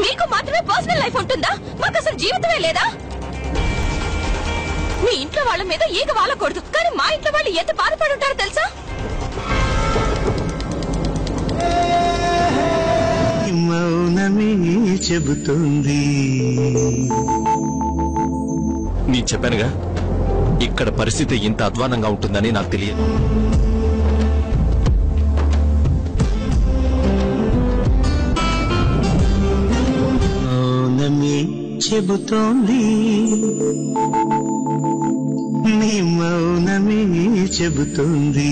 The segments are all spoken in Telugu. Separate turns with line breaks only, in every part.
మీకు మాత్రమే పర్సనల్ లైఫ్ ఉంటుందా మాకు అసలు జీవితమే లేదా మీ ఇంట్లో వాళ్ళ మీద ఈగ వాలకూడదు కానీ మా ఇంట్లో వాళ్ళు ఎంత బాధపడి ఉంటారో తెలుసా
మౌనమే చెబుతుంది
నేను చెప్పానుగా ఇక్కడ పరిస్థితి ఇంత అధ్వానంగా ఉంటుందని నాకు తెలియదు
మౌనమే చెబుతోంది నీ మౌనమే చెబుతుంది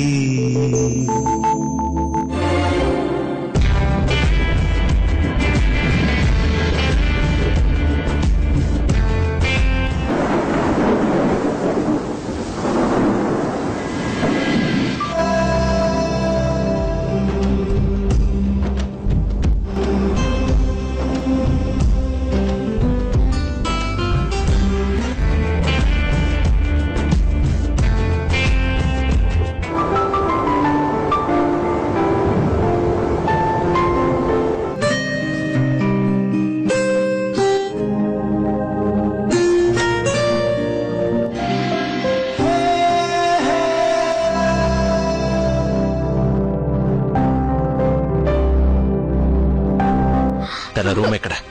తన రూమ్ ఎక్కడ